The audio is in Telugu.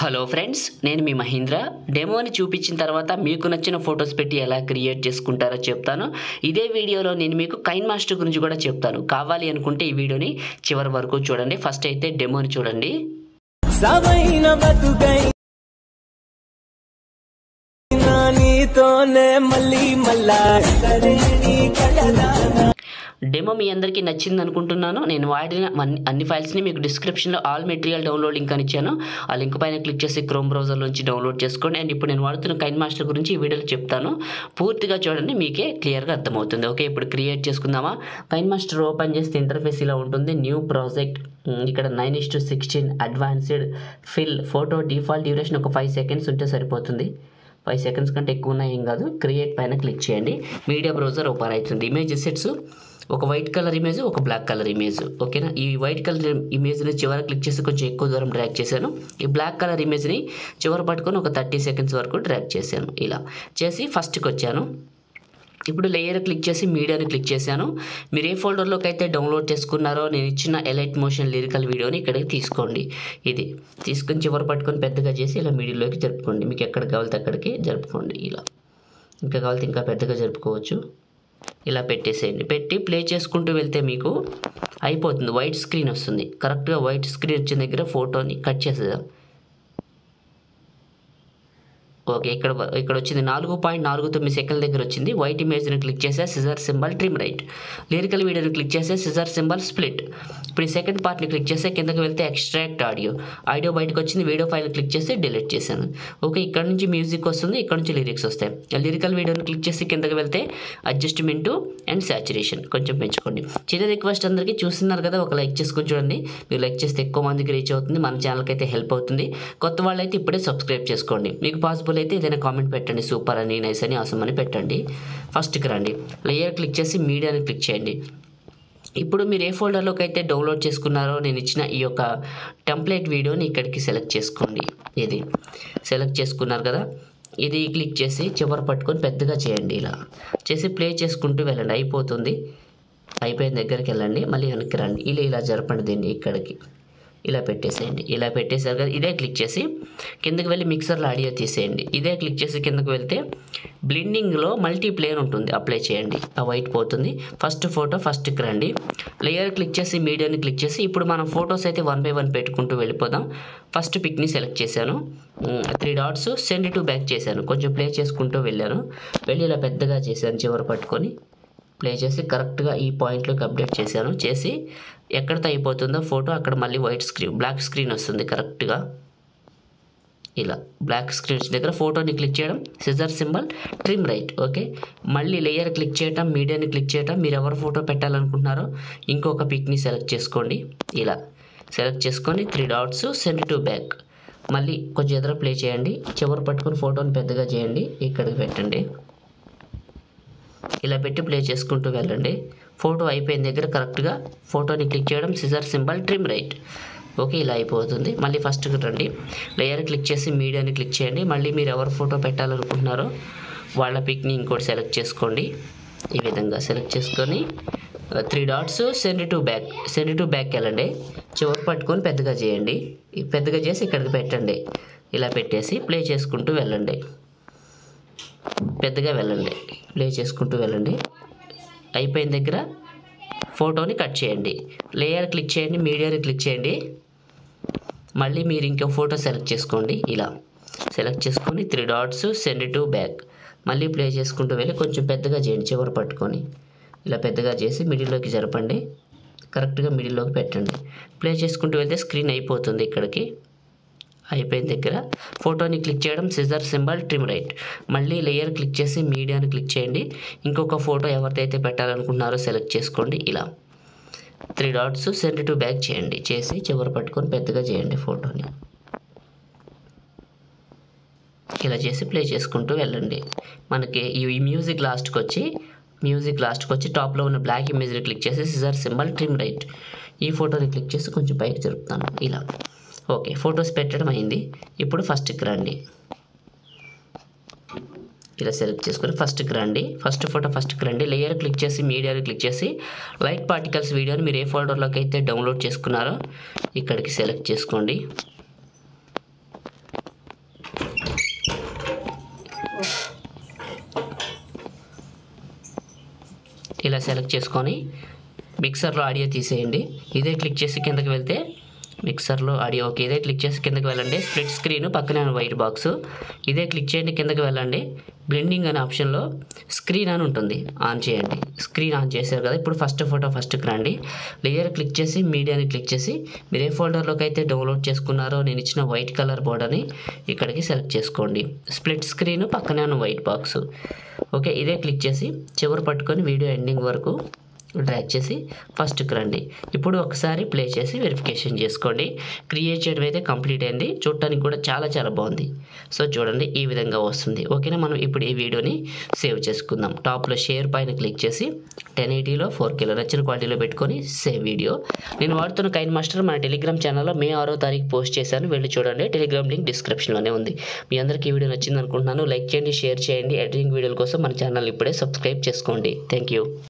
హలో ఫ్రెండ్స్ నేను మీ మహేంద్ర డెమోని చూపించిన తర్వాత మీకు నచ్చిన ఫొటోస్ పెట్టి ఎలా క్రియేట్ చేసుకుంటారో చెప్తాను ఇదే వీడియోలో నేను మీకు కైన్ మాస్టర్ గురించి కూడా చెప్తాను కావాలి అనుకుంటే ఈ వీడియోని చివరి వరకు చూడండి ఫస్ట్ అయితే డెమోని చూడండి సవైన బతుకై నా నీతోనే మళ్ళీ మళ్ళా ఎక్కలేని కలదానా డెమో మీ అందరికీ నచ్చింది అనుకుంటున్నాను నేను వాడిన అన్ని- అన్ని ఫైల్స్ని మీకు డిస్క్రిప్షన్లో ఆల్ మెటీరియల్ డౌన్లోడ్ లింక్ అని ఇచ్చాను ఆ లింక్ పైన క్లిక్ చేసి క్రోమ్ బ్రౌజర్ నుంచి డౌన్లోడ్ చేసుకోండి అండ్ ఇప్పుడు నేను వాడుతున్న కైన్ మాస్టర్ గురించి ఈ వీడియోలో చెప్తాను పూర్తిగా చూడండి మీకే క్లియర్గా అర్థమవుతుంది ఓకే ఇప్పుడు క్రియేట్ చేసుకుందామా కైన్ మాస్టర్ ఓపెన్ చేస్తే ఇంటర్ఫేస్ ఇలా ఉంటుంది న్యూ ప్రాజెక్ట్ ఉమ్, ఇక్కడ nine is to sixteen advanced fill photo default duration ఒక ఫైవ్ సెకండ్స్ ఉంటే సరిపోతుంది ఫైవ్ సెకండ్స్ కంటే ఎక్కువ ఉన్నాయి ఏం కాదు క్రియేట్ పైన క్లిక్ చేయండి మీడియా బ్రౌజర్ ఓపెన్ అవుతుంది ఇమేజ్ సెట్స్ ఒక వైట్ కలర్ ఇమేజ్ ఒక బ్లాక్ కలర్ ఇమేజ్ ఓకేనా ఈ వైట్ కలర్ ఇమేజ్ని చివర క్లిక్ చేసి కొంచెం ఎక్కువ దూరం డ్రాగ్ చేశాను ఈ బ్లాక్ కలర్ ఇమేజ్ని చివర పట్టుకొని ఒక థర్టీ సెకండ్స్ వరకు డ్రాగ్ చేశాను ఇలా చేసి ఫస్ట్కి వచ్చాను ఇప్పుడు లేయర్ క్లిక్ చేసి మీడియాని క్లిక్ చేశాను మీరు ఏ ఫోల్డర్లోకి అయితే డౌన్లోడ్ చేసుకున్నారో నేను ఇచ్చిన ఎలైట్ మోషన్ లిరికల్ వీడియోని ఇక్కడికి తీసుకోండి ఇది తీసుకొని చివరి పట్టుకొని పెద్దగా చేసి ఇలా మీడియాలోకి జరుపుకోండి మీకు ఎక్కడ కావాలితే అక్కడికి జరుపుకోండి ఇలా ఇంకా కావాలితే ఇంకా పెద్దగా జరుపుకోవచ్చు ఇలా పెట్టేసేయండి పెట్టి ప్లే చేసుకుంటూ వెళ్తే మీకు అయిపోతుంది వైట్ స్క్రీన్ వస్తుంది కరెక్ట్గా వైట్ స్క్రీన్ వచ్చిన దగ్గర ఫోటోని కట్ చేసేద్దాం ఓకే ఇక్కడ ఇక్కడ వచ్చింది నాలుగు పాయింట్ నాలుగు తొమ్మిది సెకండ్ల దగ్గర వచ్చింది వైట్ ఇమేజ్ని క్లిక్ చేసే scissor symbol trim right lyrical వీడియోని క్లిక్ చేసే సిజర్ సింబల్ స్ప్లిట్ ఇప్పుడు ఈ సెకండ్ పార్ట్ని క్లిక్ చేస్తే కిందకి వెళ్తే ఎక్స్ట్రాక్ట్ ఆడియో ఆడియో బయటకు వచ్చింది వీడియో ఫైల్ క్లిక్ చేసి డిలీట్ చేశాను ఓకే ఇక్కడ నుంచి మ్యూజిక్ వస్తుంది ఇక్కడ నుంచి లిరిక్స్ వస్తాయి లిరికల్ వీడియోని క్లిక్ చేసి కిందకి వెళ్తే అడ్జస్ట్మెంట్ అండ్ సాచురేషన్ కొంచెం పెంచుకోండి చిన్న రిక్వెస్ట్ అందరికీ చూస్తున్నారు కదా ఒక లైక్ చేసుకొని చూడండి మీరు లైక్ చేస్తే ఎక్కువ మందికి రీచ్ అవుతుంది మన ఛానల్కి అయితే హెల్ప్ అవుతుంది కొత్త వాళ్ళైతే ఇప్పుడే సబ్స్క్రైబ్ చేసుకోండి మీకు పాసిబుల్ అయితే ఏదైనా కామెంట్ పెట్టండి సూపర్ అని నైస్ అని అవసరం అని పెట్టండి ఫస్ట్కి రండి లేయర్ క్లిక్ చేసి మీడియాని క్లిక్ చేయండి ఇప్పుడు మీరు ఏ ఫోల్డర్లోకి అయితే డౌన్లోడ్ చేసుకున్నారో నేను ఇచ్చిన ఈ యొక్క టెంప్లెట్ వీడియోని ఇక్కడికి సెలెక్ట్ చేసుకోండి ఇది సెలెక్ట్ చేసుకున్నారు కదా ఇది క్లిక్ చేసి చివరి పట్టుకొని పెద్దగా చేయండి ఇలా చేసి ప్లే చేసుకుంటూ వెళ్ళండి అయిపోతుంది అయిపోయిన దగ్గరికి వెళ్ళండి మళ్ళీ వెనక్కి రండి ఇలా ఇలా జరపండి దీన్ని ఇక్కడికి ఇలా పెట్టేసేయండి ఇలా పెట్టేశారు కదా ఇదే క్లిక్ చేసి కిందకి వెళ్ళి మిక్సర్లో ఆడియో తీసేయండి ఇదే క్లిక్ చేసి కిందకి వెళ్తే బ్లిండింగ్లో మల్టీ ప్లేన్ ఉంటుంది అప్లై చేయండి ఆ వైట్ పోతుంది ఫస్ట్ ఫోటో ఫస్ట్కి రండి లేయర్ క్లిక్ చేసి మీడియాని క్లిక్ చేసి ఇప్పుడు మనం ఫొటోస్ అయితే వన్ బై వన్ పెట్టుకుంటూ వెళ్ళిపోదాం ఫస్ట్ పిక్ని సెలెక్ట్ చేశాను three dots send to back చేశాను కొంచెం ప్లే చేసుకుంటూ వెళ్ళాను వెళ్ళి ఇలా పెద్దగా చేశాను చివరి పట్టుకొని ప్లే చేసి కరెక్ట్గా ఈ పాయింట్లోకి అప్డేట్ చేశాను చేసి ఎక్కడితో అయిపోతుందో ఫోటో అక్కడ మళ్ళీ వైట్ స్క్రీన్ బ్లాక్ స్క్రీన్ వస్తుంది కరెక్ట్గా ఇలా బ్లాక్ స్క్రీన్స్ దగ్గర ఫోటోని క్లిక్ చేయడం scissor symbol trim right okay మళ్ళీ లేయర్ క్లిక్ చేయటం మీడియాని క్లిక్ చేయటం మీరు ఎవరు ఫోటో పెట్టాలనుకుంటున్నారో ఇంకొక పిక్ని సెలెక్ట్ చేసుకోండి ఇలా సెలెక్ట్ చేసుకొని three dots send to back మళ్ళీ కొంచెం ఎదురు ప్లే చేయండి చివరి పట్టుకొని ఫోటోని పెద్దగా చేయండి ఇక్కడికి పెట్టండి ఇలా పెట్టి ప్లే చేసుకుంటూ వెళ్ళండి ఫోటో అయిపోయిన దగ్గర కరెక్ట్గా ఫోటోని క్లిక్ చేయడం scissor symbol trim right okay ఇలా అయిపోతుంది మళ్ళీ ఫస్ట్కి రండి లేయర్ క్లిక్ చేసి మీడియాని క్లిక్ చేయండి మళ్ళీ మీరు ఎవరు ఫోటో పెట్టాలనుకుంటున్నారో వాళ్ళ పిక్ని ఇంకోటి సెలెక్ట్ చేసుకోండి ఈ విధంగా సెలెక్ట్ చేసుకొని three dots send to back send to back వెళ్ళండి చివరి పట్టుకొని పెద్దగా చేయండి ఈ పెద్దగా చేసి ఇక్కడికి పెట్టండి ఇలా పెట్టేసి ప్లే చేసుకుంటూ వెళ్ళండి పెద్దగా వెళ్ళండి ప్లే చేసుకుంటూ వెళ్ళండి అయిపోయిన దగ్గర ఫోటోని కట్ చేయండి లేయర్ క్లిక్ చేయండి మీడియాని క్లిక్ చేయండి మళ్ళీ మీరు ఇంకో ఫోటో సెలెక్ట్ చేసుకోండి ఇలా సెలెక్ట్ చేసుకొని three dots send to back మళ్ళీ ప్లే చేసుకుంటూ వెళ్ళి కొంచెం పెద్దగా చేయండి చివరి పట్టుకొని ఇలా పెద్దగా చేసి మిడిల్లోకి జరపండి కరెక్ట్గా మిడిల్లోకి పెట్టండి ప్లే చేసుకుంటూ వెళ్తే స్క్రీన్ అయిపోతుంది ఇక్కడికి అయిపోయిన దగ్గర ఫోటోని క్లిక్ చేయడం సిజర్ సింబల్ ట్రిమ్ రైట్ మళ్ళీ లేయర్ క్లిక్ చేసి మీడియాని క్లిక్ చేయండి ఇంకొక ఫోటో ఎవరిదైతే పెట్టాలనుకుంటున్నారో సెలెక్ట్ చేసుకోండి ఇలా three dots send to back చేయండి చేసి చివరి పట్టుకొని పెద్దగా చేయండి ఫోటోని ఇలా చేసి ప్లే చేసుకుంటూ వెళ్ళండి మనకి ఈ మ్యూజిక్ లాస్ట్కి వచ్చి మ్యూజిక్ లాస్ట్కి వచ్చి టాప్లో ఉన్న బ్లాక్ ఇమేజ్ని క్లిక్ చేసి సిజర్ సింబల్ ట్రిమ్ రైట్ ఈ ఫోటోని క్లిక్ చేసి కొంచెం పైకి జరుపుతాను ఇలా ఓకే ఫొటోస్ పెట్టడం అయింది ఇప్పుడు ఫస్ట్కి రండి ఇలా సెలెక్ట్ చేసుకొని ఫస్ట్కి రండి ఫస్ట్ ఫోటో ఫస్ట్కి రండి లేయర్ క్లిక్ చేసి మీడియాని క్లిక్ చేసి లైట్ పార్టికల్స్ వీడియోని మీరు ఏ ఫోల్డర్లోకి అయితే డౌన్లోడ్ చేసుకున్నారో ఇక్కడికి సెలెక్ట్ చేసుకోండి ఇలా సెలెక్ట్ చేసుకొని మిక్సర్లో ఆడియో తీసేయండి ఇదే క్లిక్ చేసి కిందకి వెళ్తే మిక్సర్లో ఆడియో ఓకే ఇదే క్లిక్ చేసి కిందకి వెళ్ళండి స్ప్లిట్ స్క్రీన్ పక్కనే ఉన్న వైట్ బాక్స్ ఇదే క్లిక్ చేయండి కిందకి వెళ్ళండి బ్లెండింగ్ అనే ఆప్షన్లో స్క్రీన్ అని ఉంటుంది ఆన్ చేయండి స్క్రీన్ ఆన్ చేశారు కదా ఇప్పుడు ఫస్ట్ ఫోటో ఫస్ట్కి రండి లేయర్ క్లిక్ చేసి మీడియాని క్లిక్ చేసి మీరు ఏ ఫోల్డర్లోకి అయితే డౌన్లోడ్ చేసుకున్నారో నేను ఇచ్చిన వైట్ కలర్ బోర్డర్ని ఇక్కడికి సెలెక్ట్ చేసుకోండి స్ప్లిట్ స్క్రీన్ పక్కనే ఉన్న వైట్ బాక్స్ ఓకే ఇదే క్లిక్ చేసి చివరి పట్టుకొని వీడియో ఎండింగ్ వరకు డ్రాగ్ చేసి ఫస్ట్కి రండి ఇప్పుడు ఒకసారి ప్లే చేసి వెరిఫికేషన్ చేసుకోండి క్రియేట్ చేయడం అయితే కంప్లీట్ అయింది చూడటానికి కూడా చాలా చాలా బాగుంది సో చూడండి ఈ విధంగా వస్తుంది ఓకేనా మనం ఇప్పుడు ఈ వీడియోని సేవ్ చేసుకుందాం టాప్లో షేర్ పైన క్లిక్ చేసి టెన్ ఎయిటీలో ఫోర్ కిలో నచ్చిన క్వాలిటీలో పెట్టుకొని సేవ్ వీడియో నేను వాడుతున్న కైన్ మాస్టర్ మన టెలిగ్రామ్ ఛానల్లో మే ఆరో తారీఖు పోస్ట్ చేశాను వెళ్ళి చూడండి టెలిగ్రామ్ లింక్ డిస్క్రిప్షన్లోనే ఉంది మీ అందరికీ ఈ వీడియో నచ్చింది అనుకుంటున్నాను లైక్ చేయండి షేర్ చేయండి ఎడిటింగ్ వీడియోల కోసం మన ఛానల్ ఇప్పుడే సబ్స్క్రైబ్ చేసుకోండి థ్యాంక్ యూ